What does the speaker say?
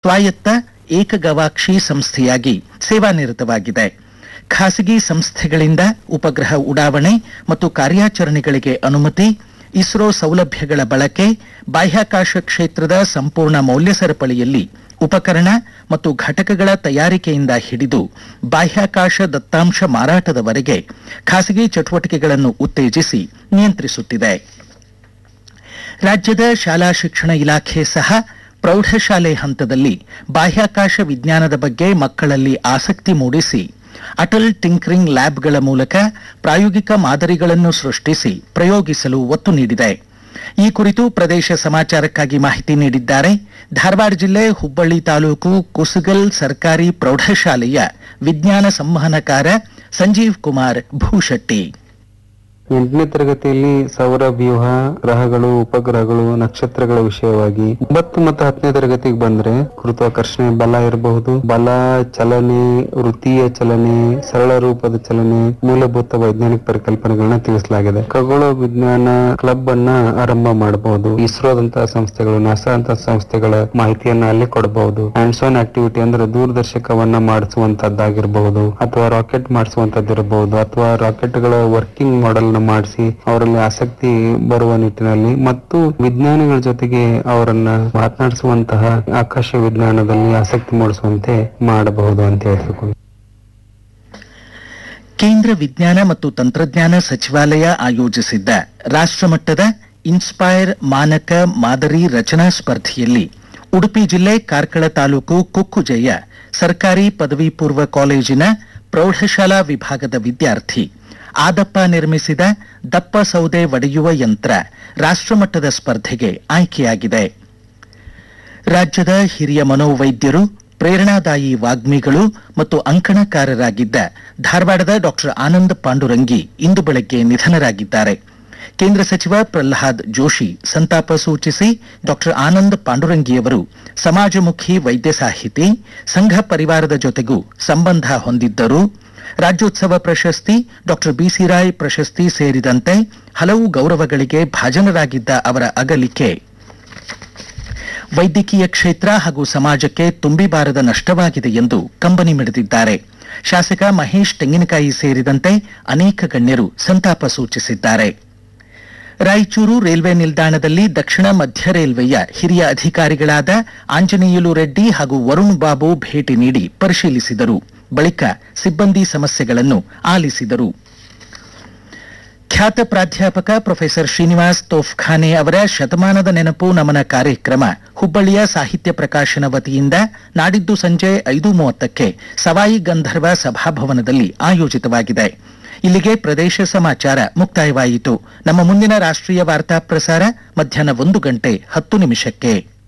ಸ್ವಾಯತ್ತ ಏಕಗವಾಕ್ಷಿ ಸಂಸ್ಥೆಯಾಗಿ ಸೇವಾನಿರತವಾಗಿದೆ ಖಾಸಗಿ ಸಂಸ್ಥೆಗಳಿಂದ ಉಪಗ್ರಹ ಉಡಾವಣೆ ಮತ್ತು ಕಾರ್ಯಾಚರಣೆಗಳಿಗೆ ಅನುಮತಿ ಇಸ್ರೋ ಸೌಲಭ್ಯಗಳ ಬಳಕೆ ಬಾಹ್ಯಾಕಾಶ ಕ್ಷೇತ್ರದ ಸಂಪೂರ್ಣ ಮೌಲ್ಯ ಸರಪಳಿಯಲ್ಲಿ ಉಪಕರಣ ಮತ್ತು ಘಟಕಗಳ ತಯಾರಿಕೆಯಿಂದ ಹಿಡಿದು ಬಾಹ್ಯಾಕಾಶ ದತ್ತಾಂಶ ಮಾರಾಟದವರೆಗೆ ಖಾಸಗಿ ಚಟುವಟಿಕೆಗಳನ್ನು ಉತ್ತೇಜಿಸಿ ನಿಯಂತ್ರಿಸುತ್ತಿದೆ ರಾಜ್ಯದ ಶಾಲಾ ಶಿಕ್ಷಣ ಇಲಾಖೆ ಸಹ ಪ್ರೌಢಶಾಲೆ ಹಂತದಲ್ಲಿ ಬಾಹ್ಯಾಕಾಶ ವಿಜ್ಞಾನದ ಬಗ್ಗೆ ಮಕ್ಕಳಲ್ಲಿ ಆಸಕ್ತಿ ಮೂಡಿಸಿ ಅಟಲ್ ಟಿಂಕರಿಂಗ್ ಲ್ಯಾಬ್ಗಳ ಮೂಲಕ ಪ್ರಾಯೋಗಿಕ ಮಾದರಿಗಳನ್ನು ಸೃಷ್ಟಿಸಿ ಪ್ರಯೋಗಿಸಲು ಒತ್ತು ನೀಡಿದೆ ಈ ಕುರಿತು ಪ್ರದೇಶ ಸಮಾಚಾರಕ್ಕಾಗಿ ಮಾಹಿತಿ ನೀಡಿದ್ದಾರೆ ಧಾರವಾಡ ಜಿಲ್ಲೆ ಹುಬ್ಬಳ್ಳಿ ತಾಲೂಕು ಕುಸುಗಲ್ ಸರ್ಕಾರಿ ಪ್ರೌಢಶಾಲೆಯ ವಿಜ್ಞಾನ ಸಂವಹನಕಾರ ಸಂಜೀವ್ ಕುಮಾರ್ ಭೂಶೆಟ್ಟಿ ಎಂಟನೇ ತರಗತಿಯಲ್ಲಿ ಸೌರ ವ್ಯೂಹ ಗ್ರಹಗಳು ಉಪಗ್ರಹಗಳು ನಕ್ಷತ್ರಗಳ ವಿಷಯವಾಗಿ ಒಂಬತ್ತು ಮತ್ತು ಹತ್ತನೇ ತರಗತಿಗೆ ಬಂದ್ರೆ ಗುರುತ್ವಾಕರ್ಷಣೆ ಬಲ ಇರಬಹುದು ಬಲ ಚಲನೆ ವೃತ್ತೀಯ ಚಲನೆ ಸರಳ ರೂಪದ ಚಲನೆ ಮೂಲಭೂತ ವೈಜ್ಞಾನಿಕ ಪರಿಕಲ್ಪನೆಗಳನ್ನ ತಿಳಿಸಲಾಗಿದೆ ಖಗೋಳ ವಿಜ್ಞಾನ ಕ್ಲಬ್ ಅನ್ನ ಆರಂಭ ಮಾಡಬಹುದು ಇಸ್ರೋದಂತಹ ಸಂಸ್ಥೆಗಳು ನಾಸಾ ಅಂತ ಸಂಸ್ಥೆಗಳ ಮಾಹಿತಿಯನ್ನ ಅಲ್ಲಿ ಕೊಡಬಹುದು ಹ್ಯಾಂಡ್ಸ್ ಆನ್ ಆಕ್ಟಿವಿಟಿ ಅಂದ್ರೆ ದೂರದರ್ಶಕವನ್ನ ಮಾಡಿಸುವಂತದ್ದಾಗಿರಬಹುದು ಅಥವಾ ರಾಕೆಟ್ ಮಾಡಿಸುವಂತದ್ದಿರಬಹುದು ಅಥವಾ ರಾಕೆಟ್ಗಳ ವರ್ಕಿಂಗ್ ಮಾಡೆಲ್ ನ ಮಾಡಿಸಿ ಅವರಲ್ಲಿ ಆಸಕ್ತಿ ಬರುವ ನಿಟ್ಟಿನಲ್ಲಿ ಮತ್ತು ವಿಜ್ಞಾನಿಗಳ ಜೊತೆಗೆ ಅವರನ್ನ ಮಾತನಾಡಿಸುವಂತಹ ಆಕಾಶ ವಿಜ್ಞಾನದಲ್ಲಿ ಆಸಕ್ತಿ ಮೂಡಿಸುವಂತೆ ಮಾಡಬಹುದು ಅಂತ ಹೇಳ್ಬೇಕು ಕೇಂದ್ರ ವಿಜ್ಞಾನ ಮತ್ತು ತಂತ್ರಜ್ಞಾನ ಸಚಿವಾಲಯ ಆಯೋಜಿಸಿದ್ದ ರಾಷ್ಟ್ರಮಟ್ಟದ ಇನ್ಸ್ಪೈರ್ ಮಾನಕ ಮಾದರಿ ರಚನಾ ಸ್ಪರ್ಧೆಯಲ್ಲಿ ಉಡುಪಿ ಜಿಲ್ಲೆ ಕಾರ್ಕಳ ತಾಲೂಕು ಕುಕ್ಕುಜೆಯ ಸರ್ಕಾರಿ ಪದವಿ ಪೂರ್ವ ಕಾಲೇಜಿನ ಪ್ರೌಢಶಾಲಾ ವಿಭಾಗದ ವಿದ್ಯಾರ್ಥಿ ಆದಪ್ಪ ನಿರ್ಮಿಸಿದ ದಪ್ಪ ಸೌದೆ ಒಡೆಯುವ ಯಂತ್ರ ರಾಷ್ಟ್ರಮಟ್ಟದ ಸ್ಪರ್ಧೆಗೆ ಆಯ್ಕೆಯಾಗಿದೆ ರಾಜ್ಯದ ಹಿರಿಯ ಮನೋವೈದ್ಯರು ಪ್ರೇರಣಾದಾಯಿ ವಾಗ್ಮಿಗಳು ಮತ್ತು ಅಂಕಣಕಾರರಾಗಿದ್ದ ಧಾರವಾಡದ ಡಾಕ್ಟರ್ ಆನಂದ್ ಪಾಂಡುರಂಗಿ ಇಂದು ಬೆಳಗ್ಗೆ ನಿಧನರಾಗಿದ್ದಾರೆ ಕೇಂದ್ರ ಸಚಿವ ಪ್ರಹ್ಲಾದ್ ಜೋಶಿ ಸಂತಾಪ ಸೂಚಿಸಿ ಡಾಕ್ಟರ್ ಆನಂದ್ ಪಾಂಡುರಂಗಿಯವರು ಸಮಾಜಮುಖಿ ವೈದ್ಯ ಸಾಹಿತಿ ಸಂಘ ಪರಿವಾರದ ಜೊತೆಗೂ ಸಂಬಂಧ ಹೊಂದಿದ್ದರು ರಾಜ್ಯೋತ್ಸವ ಪ್ರಶಸ್ತಿ ಡಾಕ್ಟರ್ ಬಿಸಿ ರಾಯ್ ಪ್ರಶಸ್ತಿ ಸೇರಿದಂತೆ ಹಲವು ಗೌರವಗಳಿಗೆ ಭಾಜನರಾಗಿದ್ದ ಅವರ ಅಗಲಿಕೆ ವೈದ್ಯಕೀಯ ಕ್ಷೇತ್ರ ಹಾಗೂ ಸಮಾಜಕ್ಕೆ ತುಂಬಿಬಾರದ ನಷ್ಟವಾಗಿದೆ ಎಂದು ಕಂಬನಿ ಮಿಡಿದಿದ್ದಾರೆ ಶಾಸಕ ಮಹೇಶ್ ತೆಂಗಿನಕಾಯಿ ಸೇರಿದಂತೆ ಅನೇಕ ಗಣ್ಯರು ಸಂತಾಪ ಸೂಚಿಸಿದ್ದಾರೆ ರಾಯಚೂರು ರೈಲ್ವೆ ನಿಲ್ದಾಣದಲ್ಲಿ ದಕ್ಷಿಣ ಮಧ್ಯ ರೈಲ್ವೆಯ ಹಿರಿಯ ಅಧಿಕಾರಿಗಳಾದ ಆಂಜನೇಯುಲು ರೆಡ್ಡಿ ಹಾಗೂ ವರುಣ್ ಬಾಬು ಭೇಟಿ ನೀಡಿ ಪರಿಶೀಲಿಸಿದರು ಬಳಿಕ ಸಿಬ್ಬಂದಿ ಸಮಸ್ಯೆಗಳನ್ನು ಆಲಿಸಿದರು ಖ್ಯಾತ ಪ್ರಾಧ್ಯಾಪಕ ಪ್ರೊಫೆಸರ್ ಶ್ರೀನಿವಾಸ್ ತೋಫ್ಖಾನೆ ಅವರ ಶತಮಾನದ ನೆನಪು ನಮನ ಕಾರ್ಯಕ್ರಮ ಹುಬ್ಬಳ್ಳಿಯ ಸಾಹಿತ್ಯ ಪ್ರಕಾಶನ ವತಿಯಿಂದ ನಾಡಿದ್ದು ಸಂಜೆ ಐದು ಮೂವತ್ತಕ್ಕೆ ಸವಾಯಿ ಗಂಧರ್ವ ಸಭಾಭವನದಲ್ಲಿ ಆಯೋಜಿತವಾಗಿದೆ ಇಲ್ಲಿಗೆ ಪ್ರದೇಶ ಸಮಾಚಾರ ಮುಕ್ತಾಯವಾಯಿತು ನಮ್ಮ ಮುಂದಿನ ರಾಷ್ಟ್ರೀಯ ವಾರ್ತಾ ಪ್ರಸಾರ ಮಧ್ಯಾಹ್ನ ಒಂದು ಗಂಟೆ ಹತ್ತು ನಿಮಿಷಕ್ಕೆ